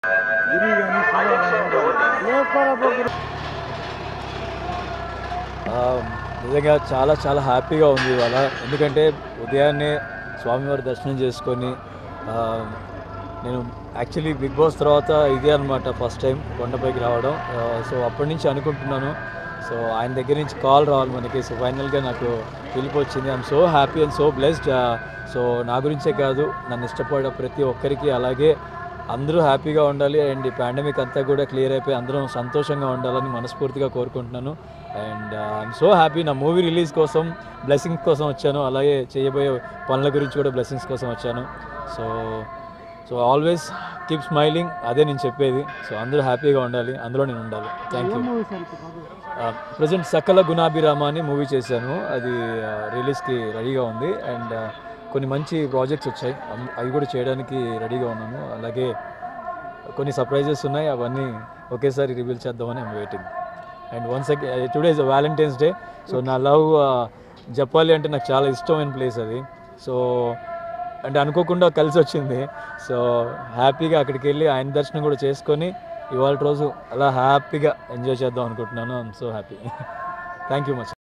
ఆ, నిజంగా చాలా చాలా హ్యాపీగా ఉంది ఇవాళ ఎందుకంటే ఉదయాన్నే స్వామివారి దర్శనం చేసుకొని ఆ, నేను యాక్చువల్లీ బిగ్ బాస్ తర్వాత ఇదే అనమాట ఫస్ట్ టైం కొండపైకి రావడం ఆ, సో అప్పటి నుంచి అనుకుంటున్నాను సో ఆయన దగ్గర నుంచి కాల్ రావాలి మనకి సో ఫైనల్గా నాకు పిలుపు వచ్చింది I'm so happy and so blessed so నా గురించే కాదు నన్ను ఇష్టపడే ప్రతి ఒక్కరికి అలాగే అందరూ హ్యాపీగా ఉండాలి అండ్ ఈ పాండమిక్ అంతా కూడా క్లియర్ అయిపోయి అందరం సంతోషంగా ఉండాలని మనస్ఫూర్తిగా కోరుకుంటున్నాను అండ్ ఐఎమ్ సో హ్యాపీ నా మూవీ రిలీజ్ కోసం బ్లెస్సింగ్స్ కోసం వచ్చాను అలాగే చేయబోయే పనుల గురించి కూడా బ్లెస్సింగ్స్ కోసం వచ్చాను so so always keep smiling అదే నేను చెప్పేది సో అందరూ హ్యాపీగా ఉండాలి అందులో నేను ఉండాలి థ్యాంక్ యూ ప్రజెంట్ సకల గుణాభిరామ అని మూవీ చేశాను అది రిలీజ్కి రెడీగా ఉంది అండ్ కొన్ని మంచి ప్రాజెక్ట్స్ వచ్చాయి అమ్- అవి కూడా చేయడానికి రెడీగా ఉన్నాను అలాగే కొన్ని సర్ప్రైజెస్ ఉన్నాయి అవన్నీ ఒకేసారి రివీల్ చేద్దామని I'm waiting and once today is Valentine's Day so నా లవ్ చెప్పాలి అంటే నాకు చాలా ఇష్టమైన ప్లేస్ అది సో అంటే అనుకోకుండా కలిసి వచ్చింది సో హ్యాపీగా అక్కడికి వెళ్ళి ఆయన దర్శనం కూడా చేసుకొని ఇవాళ రోజు అలా హ్యాపీగా ఎంజాయ్ చేద్దాం అనుకుంటున్నాను I'm so happy thank you much